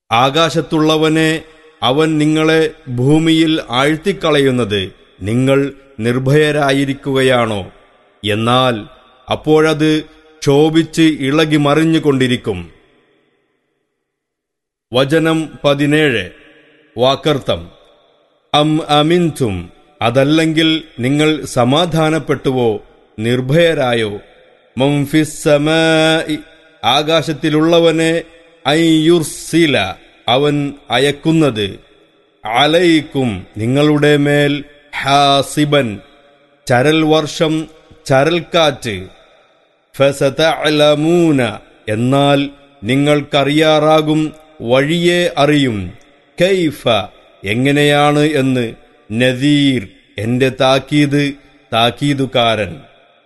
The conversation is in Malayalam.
ആകാശത്തുള്ളവനെ അവൻ നിങ്ങളെ ഭൂമിയിൽ ആഴ്ത്തിക്കളയുന്നത് നിങ്ങൾ നിർഭയരായിരിക്കുകയാണോ എന്നാൽ അപ്പോഴത് ക്ഷോഭിച്ച് ഇളകി മറിഞ്ഞുകൊണ്ടിരിക്കും വചനം പതിനേഴ് വാക്കർത്ഥം അം അമിൻതും അതല്ലെങ്കിൽ നിങ്ങൾ സമാധാനപ്പെട്ടുവോ നിർഭയരായോ മംഫിസ്സമാഇ ആകാശത്തിലുള്ളവനെ ഐയുർസില അവൻ അയക്കുന്നത് അലയിക്കും നിങ്ങളുടെ മേൽ ഹാസിബൻ ചരൽ വർഷം ചരൽക്കാറ്റ് ഫസതഅലമൂന എന്നാൽ നിങ്ങൾക്കറിയാറാകും വഴിയെ അറിയും കൈഫ എങ്ങനെയാണ് എന്ന് നദീർ എന്റെ താക്കീത് താക്കീതുകാരൻ